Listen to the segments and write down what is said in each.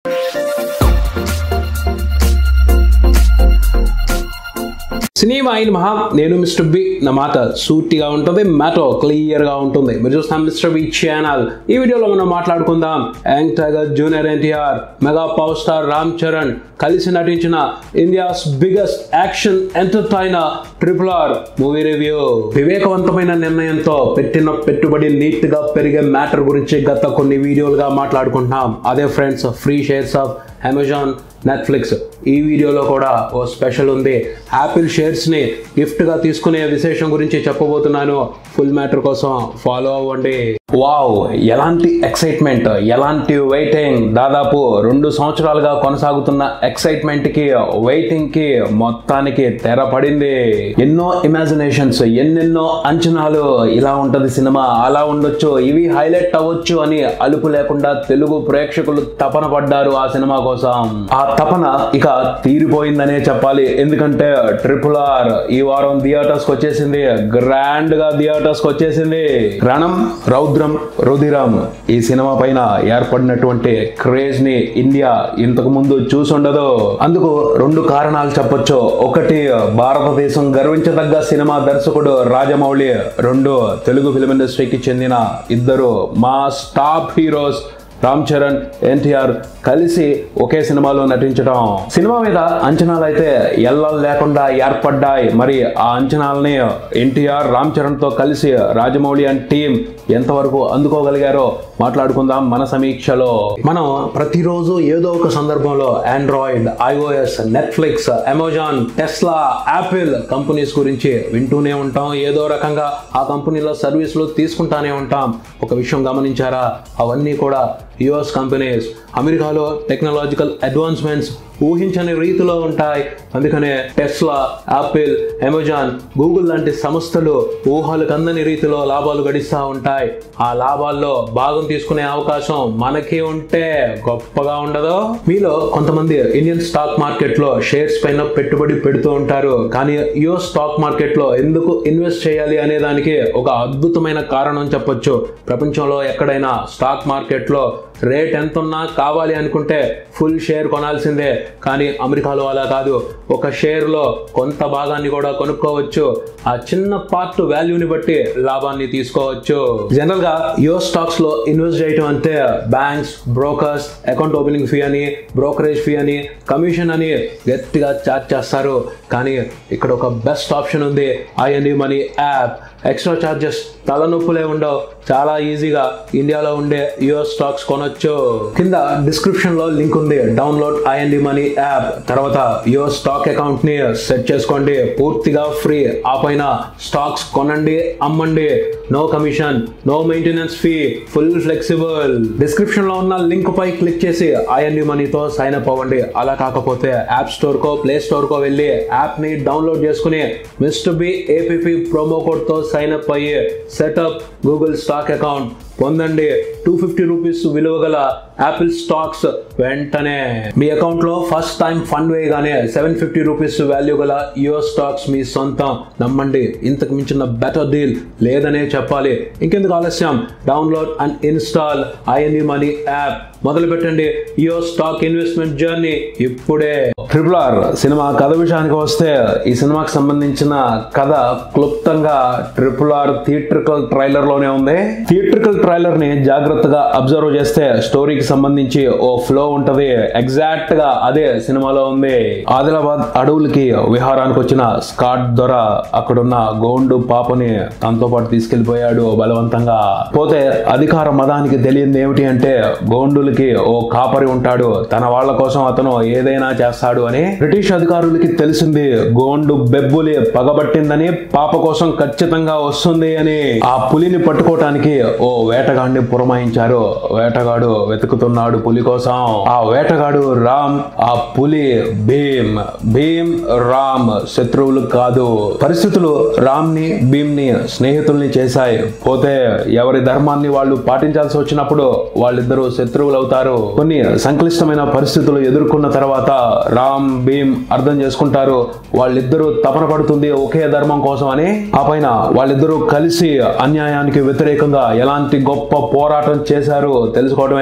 cinema అయిన మహా నేను మిస్టర్ బి నా మాట సూటిగా ఉంటుంది మ్యాటో క్లియర్ గా ఉంటుంది మీరు చూస్తాం మిస్టర్ బి ఛానల్ ఈ వీడియోలో మనం మాట్లాడుకుందాం young tiger junior NTR mega power star Ram Charan కలిసి నటించిన India's biggest action entertainer triple R movie review వివేకవంతమైన నిర్ణయంతో పెట్టిన పెట్టుబడి నీట్ గా పెరిగే మ్యాటర్ గురించి గత కొన్ని వీడియోలుగా మాట్లాడుకుంటున్నాం అదే friends free shares of Amazon Netflix ఈ వీడియోలో కూడా ఓ స్పెషల్ ఉంది యాపిల్ షేర్స్ని గిఫ్ట్గా తీసుకునే విశేషం గురించి చెప్పబోతున్నాను ఫుల్ మ్యాటర్ కోసం ఫాలో అవ్వండి వావ్ ఎలాంటి ఎక్సైట్మెంట్ ఎలాంటి వెయిటింగ్ దాదాపు రెండు సంవత్సరాలుగా కొనసాగుతున్న ఎక్సైట్మెంట్కి వెయిటింగ్కి మొత్తానికి తెర పడింది ఎన్నో ఇమాజినేషన్స్ ఎన్నెన్నో అంచనాలు ఇలా ఉంటది సినిమా అలా ఉండొచ్చు ఇవి హైలైట్ అవ్వచ్చు అని అలుపు లేకుండా తెలుగు ప్రేక్షకులు తపన పడ్డారు ఆ సినిమా కోసం ఆ తపన ఇక తీరిపోయిందనే చెప్పాలి ఎందుకంటే ట్రిపుల్ ఆర్ ఈ వారం థియేటర్స్ కి వచ్చేసింది గ్రాండ్ గా థియేటర్స్ కి వచ్చేసింది రణం రౌద్రం రుధిరం ఈ సినిమా పైన ఏర్పడినటువంటి క్రేజ్ ని ఇండియా ఇంతకు ముందు చూసుండదు అందుకు రెండు కారణాలు చెప్పొచ్చు ఒకటి భారతదేశం గర్వించదగ్గ సినిమా దర్శకుడు రాజమౌళి రెండు తెలుగు ఫిలిం ఇండస్ట్రీకి చెందిన ఇద్దరు mass top heroes Ram Charan NTR కలిసి ఒకే సినిమాలో నటించడం సినిమా మీద అంచనాలు అయితే ఎల్లలు లేకుండా ఏర్పడ్డాయి మరి ఆ అంచనాలని ఎన్టీఆర్ రామ్ చరణ్ తో కలిసి రాజమౌళి అండ్ టీం ఎంతవరకు అందుకోగలిగారో మాట్లాడుకుందాం మన సమీక్షలో మనం ప్రతిరోజు ఏదో ఒక సందర్భంలో Android iOS Netflix Amazon Tesla Apple companies గురించి వింటూనే ఉంటాం ఏదో రకంగా ఆ కంపెనీలో సర్వీసులు తీసుకుంటానే ఉంటాం ఒక విషయం గమనించారా అవన్నీ కూడా యుఎస్ కంపెనీస్ అమెరికాలో టెక్నాలజికల్ అడ్వాన్స్మెంట్స్ ఊహించని రీతిలో ఉంటాయి అందుకనే టెస్లా యాపిల్ అమెజాన్ గూగుల్ లాంటి సంస్థలు ఊహలకు అందని రీతిలో లాభాలు గడిస్తూ ఉంటాయి ఆ లాభాల్లో భాగం తీసుకునే అవకాశం మనకి ఉంటే గొప్పగా ఉండదు మీలో కొంతమంది ఇండియన్ స్టాక్ మార్కెట్ లో షేర్స్ పైన పెట్టుబడి పెడుతూ ఉంటారు కానీ యుఎస్ స్టాక్ మార్కెట్ లో ఎందుకు ఇన్వెస్ట్ చేయాలి అనే దానికి ఒక అద్భుతమైన కారణం చెప్పొచ్చు ప్రపంచంలో ఎక్కడైనా స్టాక్ మార్కెట్ లో రేట్ ఎంత ఉన్నా కావాలి అనుకుంటే ఫుల్ షేర్ కొనాల్సిందే కానీ అమెరికాలో అలా కాదు ఒక షేర్లో కొంత భాగాన్ని కూడా కొనుక్కోవచ్చు ఆ చిన్న పార్ట్ వాల్యూని బట్టి లాభాన్ని తీసుకోవచ్చు జనరల్గా యుఎస్ స్టాక్స్ లో ఇన్వెస్ట్ చేయడం అంటే banks brokers account opening fee అని బ్రోకరేజ్ ఫీ అని కమిషన్ అని గట్టిగా చార్జ్ చేస్తారు కానీ ఇక్కడ ఒక బెస్ట్ ఆప్షన్ ఉంది IND money app extra charges తలనొప్పులే ఉండవు చాలా ఈజీగా ఇండియాలో ఉండే యుఎస్ స్టాక్స్ కొనొచ్చు కింద డిస్క్రిప్షన్ లో లింక్ ఉంది డౌన్లోడ్ ఐఎన్డి మనీ యాప్ తర్వాత యుఎస్ స్టాక్ అకౌంట్ ని సెట్ చేసుకోండి పూర్తిగా ఫ్రీ ఆ పైన స్టాక్స్ కొనండి అమ్మండి no commission no maintenance fee full flexible description లో ఉన్న లింక్ పై క్లిక్ చేసి ఐఎన్డి మనీతో సైన్ అప్ అవ్వండి అలా కాకపోతే యాప్ స్టోర్ కో ప్లే స్టోర్ కో వెళ్ళి యాప్ ని డౌన్లోడ్ చేసుకుని mister B APP promo code తో సైన్ అప్ అయ్యి సెటప్ గూగుల్ స్టాక్ అకౌంట్ పొందండి టూ ఫిఫ్టీ రూపీస్ విలువ గల యాపిల్ స్టాక్స్ వెంటనే మీ అకౌంట్ లో ఫస్ట్ టైం ఫండ్ వేయగానే సెవెన్ ఫిఫ్టీ రూపీస్ వాల్యూ గల యుఎస్ స్టాక్స్ మీ సొంతం నమ్మండి ఇంతకు మించిన బెటర్ డీల్ లేదనే చెప్పాలి ఇంకెందుకు ఆలస్యం download and install IND money app మొదలు పెట్టండి యుఎస్ స్టాక్ ఇన్వెస్ట్మెంట్ జర్నీ ఇప్పుడే ట్రిపుల్ ఆర్ సినిమా కథ విషయానికి వస్తే ఈ సినిమాకి సంబంధించిన కథ క్లుప్తంగా ట్రిపుల్ ఆర్ థియేట్రికల్ ట్రైలర్ లోనే ఉంది థియేట్రికల్ ట్రైలర్ ని జాగ్రత్తగా అబ్జర్వ్ చేస్తే స్టోరీకి సంబంధించి ఓ ఫ్లో ఉంటది ఎగ్జాక్ట్ గా అదే సినిమాలో ఉంది ఆదిలాబాద్ అడవులకి విహారానికి వచ్చిన స్కాట్ దొర అక్కడున్న గోండు పాపని తనతో పాటు తీసుకెళ్లిపోయాడు బలవంతంగా పోతే అధికార మదానికి తెలియంది ఏమిటి అంటే గోండులకి ఓ కాపరి ఉంటాడు తన వాళ్ళ కోసం అతను ఏదైనా చేస్తాడు అని బ్రిటిష్ అధికారులకి తెలిసింది గోండు బెబ్బులి పగబట్టిందని పాప కోసం ఖచ్చితంగా వస్తుంది అని ఆ పులిని పట్టుకోవటానికి ఓ వేటగాడిని పురమాయించారు వేటగాడు వెతుకుతున్నాడు పులి కోసం ఆ వేటగాడు రామ్ ఆ పులి భీమ్ భీమ్ రామ్ శత్రువులు కాదు పరిస్థితులు రామ్ ని భీమ్ ని స్నేహితుల్ని చేశాయి పోతే ఎవరి ధర్మాన్ని వాళ్ళు పాటించాల్సి వచ్చినప్పుడు వాళ్ళిద్దరూ శత్రువులు అవుతారు కొన్ని సంక్లిష్టమైన పరిస్థితులు ఎదుర్కొన్న తర్వాత రామ్ భీమ్ అర్థం చేసుకుంటారు వాళ్ళిద్దరూ తపన పడుతుంది ఒకే ధర్మం కోసం అని ఆ పైన వాళ్ళిద్దరూ కలిసి అన్యాయానికి వ్యతిరేకంగా ఎలాంటి గొప్ప పోరాటం చేశారు తెలుసుకోవడమే ఈ సినిమా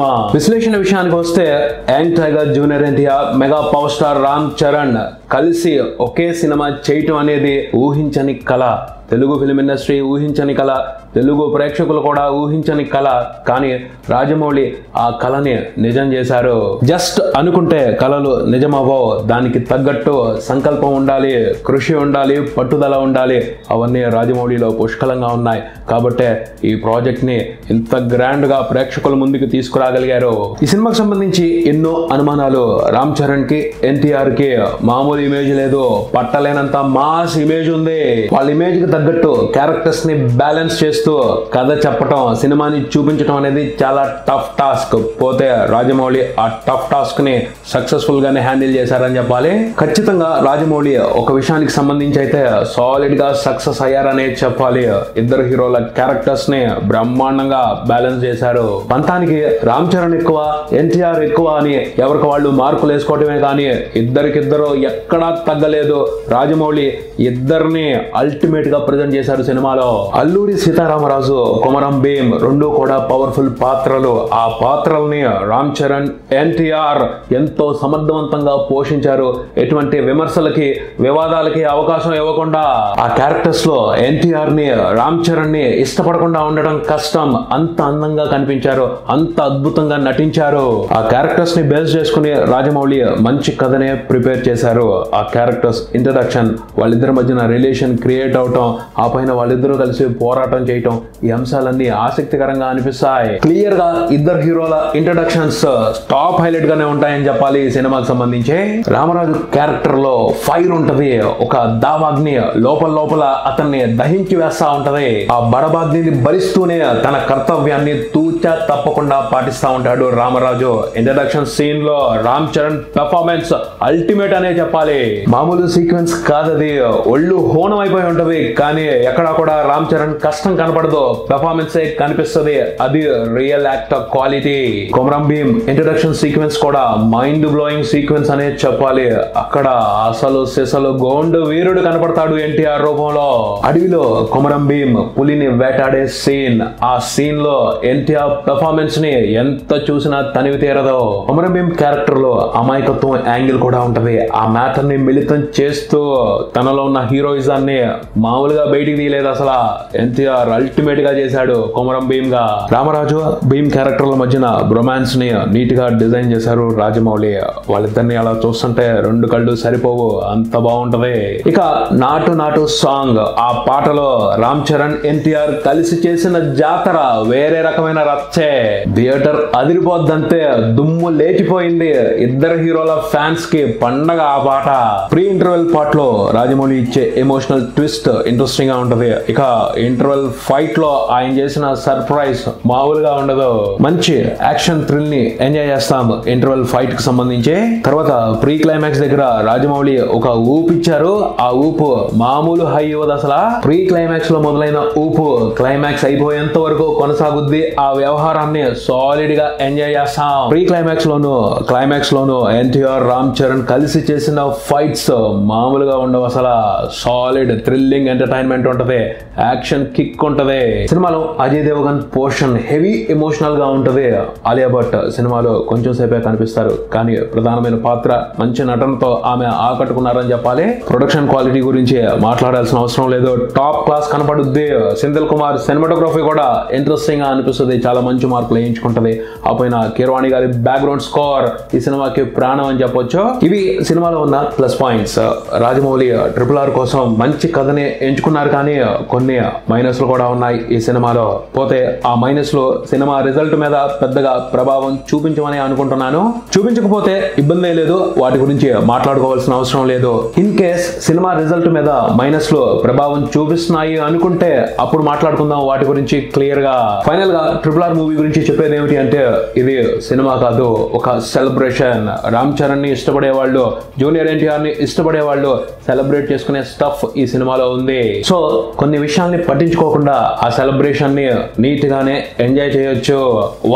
సినిమా విశ్లేషణ విషయానికి వస్తే young tiger junior NTR mega power star Ram Charan కలిసి ఒకే సినిమా చేయటం అనేది ఊహించని కళ తెలుగు ఫిలిం ఇండస్ట్రీ ఊహించని కళ తెలుగు ప్రేక్షకులు కూడా ఊహించని కళ కానీ రాజమౌళి ఆ కళని నిజం చేశారు జస్ట్ అనుకుంటే కళలు నిజమవ్వవు దానికి తగ్గట్టు సంకల్పం ఉండాలి కృషి ఉండాలి పట్టుదల ఉండాలి అవన్నీ రాజమౌళిలో పుష్కలంగా ఉన్నాయి కాబట్టే ఈ ప్రాజెక్ట్ ని ఇంత గ్రాండ్ గా ప్రేక్షకుల ముందుకు తీసుకురాగలిగారు ఈ సినిమాకి సంబంధించి ఎన్నో అనుమానాలు రామ్ చరణ్ కి ఎన్టీఆర్ కి మామూలు ఇమేజ్ లేదు పట్టలేనంత మాస్ ఇమేజ్ ఉంది వాళ్ళ ఇమేజ్ కి తగ్గట్టు క్యారెక్టర్స్ ని బ్యాలెన్స్ చేస్తూ కథ చెప్పటం సినిమాని చూపించడం అనేది చాలా టఫ్ టాస్క్ పోతే రాజమౌళి ఆ టఫ్ టాస్క్ ని సక్సెస్ఫుల్ గానే హ్యాండిల్ చేశారని చెప్పాలి ఖచ్చితంగా రాజమౌళి ఒక విషయానికి సంబంధించి అయితే సాలిడ్ గా సక్సెస్ అయ్యారనే చెప్పాలి ఇద్దరు హీరోల క్యారెక్టర్స్ ని బ్రహ్మాండంగా బ్యాలెన్స్ చేశారు పంతానికి రామ్ చరణ్ ఎక్కువ ఎన్టీఆర్ ఎక్కువ అని ఎవరికి వాళ్ళు మార్కులు వేసుకోవటమే కానీ ఇద్దరికిద్దరు ఎక్కడా తగ్గలేదు రాజమౌళి ఇద్దరిని అల్టిమేట్ గా ప్రజెంట్ చేశారు సినిమాలో అల్లూరి సీతారామరాజు కొమరం భీమ్ రెండు కూడా పవర్ఫుల్ పాత్రలు ఆ పాత్రల్ని రామ్ చరణ్ ఎన్టీఆర్ ఎంతో సమర్థవంతంగా పోషించారు ఎటువంటి విమర్శలకి వివాదాలకి అవకాశం ఇవ్వకుండా ఆ క్యారెక్టర్స్ లో ఎన్టీఆర్ ని రామ్ చరణ్ ని ఇష్టపడకుండా ఉండడం కష్టం అంత అందంగా కనిపించారు అంత అద్భుతంగా నటించారు ఆ క్యారెక్టర్స్ ని బేస్ చేసుకుని రాజమౌళి మంచి కథనే ప్రిపేర్ చేశారు ఆ క్యారెక్టర్స్ ఇంట్రడక్షన్ వాళ్ళిద్దరి మధ్యన రిలేషన్ క్రియేట్ అవటం ఆ పైన వాళ్ళిద్దరూ కలిసి పోరాటం చేయటం ఈ అంశాలన్నీ ఆసక్తికరంగా అనిపిస్తాయి క్లియర్ గా ఇద్దరు హీరోల ఇంట్రడక్షన్స్ టాప్ హైలైట్ గానే ఉంటాయని చెప్పాలి ఈ సినిమాకి సంబంధించి రామరాజు క్యారెక్టర్ లో ఫైర్ ఉంటది ఒక దావాగ్ని లోపల లోపల అతన్ని దహించి వేస్తా ఉంటది ఆ బడబాగ్నిని భరిస్తూనే తన కర్తవ్యాన్ని తూచా తప్పకుండా పాటిస్తా ఉంటాడు రామరాజు ఇంట్రడక్షన్ సీన్ లో రామ్ చరణ్ పెర్ఫార్మెన్స్ అల్టిమేట్ అనే చెప్పాలి మామూలు సీక్వెన్స్ కాదది ఒళ్ళు హోనం అయిపోయి ఉంటది కానీ ఎక్కడా కూడా రామ్ చరణ్ కష్టం కనపడదు పెర్ఫార్మెన్స్ కనిపిస్తుంది అది real actor quality Komaram Bheem introduction sequence కూడా మైండ్ బ్లోయింగ్ సీక్వెన్స్ అనే చెప్పాలి అక్కడ అసలు సిసలు గోండు వీరుడు కనపడతాడు ఎన్టీఆర్ రూపంలో అడవిలో కొమరం భీమ్ పులిని వేటాడే సీన్ ఆ సీన్ లో ఎన్టీఆర్ పెర్ఫార్మెన్స్ ని ఎంత చూసినా తనివి తీరదు కొమరం భీమ్ క్యారెక్టర్ లో అమాయకత్వం యాంగిల్ కూడా ఉంటది ఆ మ్యాటర్ ని మిళితం చేస్తూ తనలో ఉన్న హీరోయిజాన్ని మామూలుగా బయటికి తీయలేదు అసలు ఎన్టీఆర్ అల్టిమేట్ గా చేశాడు కొమరం భీమ్ గా రామరాజు భీమ్ క్యారెక్టర్ల మధ్యన బ్రొమాన్స్ ని నీట్ గా డిజైన్ చేశారు రాజమౌళి వాళ్ళిద్దరిని అలా చూస్తుంటే రెండు కళ్ళు సరిపోవు అంత బాగుంటది ఇక నాటు నాటు సాంగ్ ఆ పాటలో రామ్ చరణ్ ఎన్టీఆర్ కలిసి చేసిన జాతర వేరే రకమైన రచ్చే థియేటర్ అదిరిపోద్దంతే దుమ్ము లేచిపోయింది ఇద్దరు హీరోల ఫ్యాన్స్ కి పండగ ఆ పాట ప్రీ ఇంటర్వెల్ పార్ట్ లో రాజమౌళి ఇచ్చే ఎమోషనల్ ట్విస్ట్ ఇంట్రెస్టింగ్ గా ఉంటది ఇక ఇంటర్వెల్ ఫైట్ లో ఆయన చేసిన సర్ప్రైజ్ మామూలుగా ఉండదు మంచి యాక్షన్ థ్రిల్ ని ఎంజాయ్ చేస్తాం ఇంటర్వెల్ ఫైట్ కి సంబంధించి తర్వాత ప్రీ క్లైమాక్స్ దగ్గర రాజమౌళి ఒక ఊపు ఇచ్చారు ఆ ఊపు మామూలు హై ఇవ్వదు అసలు ప్రీ క్లైమాక్స్ లో మొదలైన ఊపు క్లైమాక్స్ అయిపోయేంత వరకు కొనసాగుద్ది ఆ వ్యవహారాన్ని సాలిడ్ గా ఎంజాయ్ చేస్తాం ప్రీ క్లైమాక్స్ లోను క్లైమాక్స్ లోను ఎన్టీఆర్ రామ్ చరణ్ కలిసి చేసిన ఫైట్స్ మామూలుగా ఉండవు అసలు సాలిడ్ థ్రిల్లింగ్ ఎంటర్టైన్మెంట్ ఉంటది యాక్షన్ కిక్ ఉంటది సినిమాలో Ajay Devgan portion heavy emotional గా ఉంటది ఆలియా భట్ సినిమాలో కొంచెం సేపే కనిపిస్తారు కానీ ప్రధానమైన పాత్ర మంచి నటనతో ఆమె ఆకట్టుకున్నారని చెప్పాలి ప్రొడక్షన్ క్వాలిటీ గురించి మాట్లాడాల్సిన అవసరం లేదు టాప్ క్లాస్ కనపడుద్ది సెంథిల్ కుమార్ సినిమాటోగ్రఫీ కూడా ఇంట్రెస్టింగ్ గా అనిపిస్తుంది చాలా మంచి మార్కులు వేయించుకుంటది ఆ పైన కీరవాణి గారి బ్యాక్గ్రౌండ్ స్కోర్ ఈ సినిమాకి ప్రాణం అని చెప్పొచ్చు ఇవి సినిమాలో ఉన్న plus points Rajamouli triple R కోసం మంచి కథని ఎంచుకున్నారు కానీ కొన్ని మైనస్లు కూడా ఉన్నాయి ఈ సినిమాలో పోతే ఆ మైనస్ లో సినిమా రిజల్ట్ మీద పెద్దగా ప్రభావం చూపించమని అనుకుంటున్నాను చూపించకపోతే ఇబ్బంది లేదు వాటి గురించి మాట్లాడుకోవాల్సిన అవసరం లేదు ఇన్ కేస్ సినిమా రిజల్ట్ మీద మైనస్ లో ప్రభావం చూపిస్తున్నాయి అనుకుంటే అప్పుడు మాట్లాడుకుందాం వాటి గురించి క్లియర్ గా ఫైనల్ గా ట్రిపుల్ ఆర్ మూవీ గురించి చెప్పేది ఏమిటి అంటే ఇది సినిమా కాదు ఒక సెలబ్రేషన్ రామ్ చరణ్ ని ఇష్టపడే వాళ్ళు జూనియర్ ఎన్టీఆర్ ని ఇష్టపడే వాళ్ళు సెలబ్రేట్ చేసుకునే స్టఫ్ ఈ సినిమాలో ఉంది సో కొన్ని విషయాల్ని పట్టించుకోకుండా ఆ సెలబ్రేషన్ ని నీట్ గానే ఎంజాయ్ చేయొచ్చు watch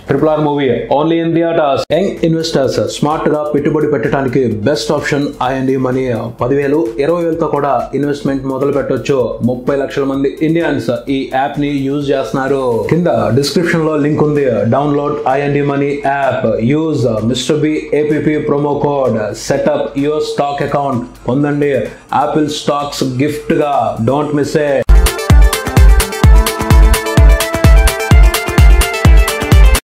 triple R movie only in theatres young investors smart గా పెట్టుబడి పెట్టడానికి బెస్ట్ ఆప్షన్ ఐఎండి మనీ పదివేలు ఇరవై వేలతో కూడా ఇన్వెస్ట్మెంట్ మొదలు పెట్టొచ్చు ముప్పై లక్షల మంది ఇండియన్స్ ఈ యాప్ ని యూజ్ చేస్తున్నారు కింద డిస్క్రిప్షన్ లో లింక్ ఉంది download IND money app use mister B APP promo code setup your stock account పొందండి యాపిల్ స్టాక్స్ గిఫ్ట్ గా డోంట్ మిస్ ఏ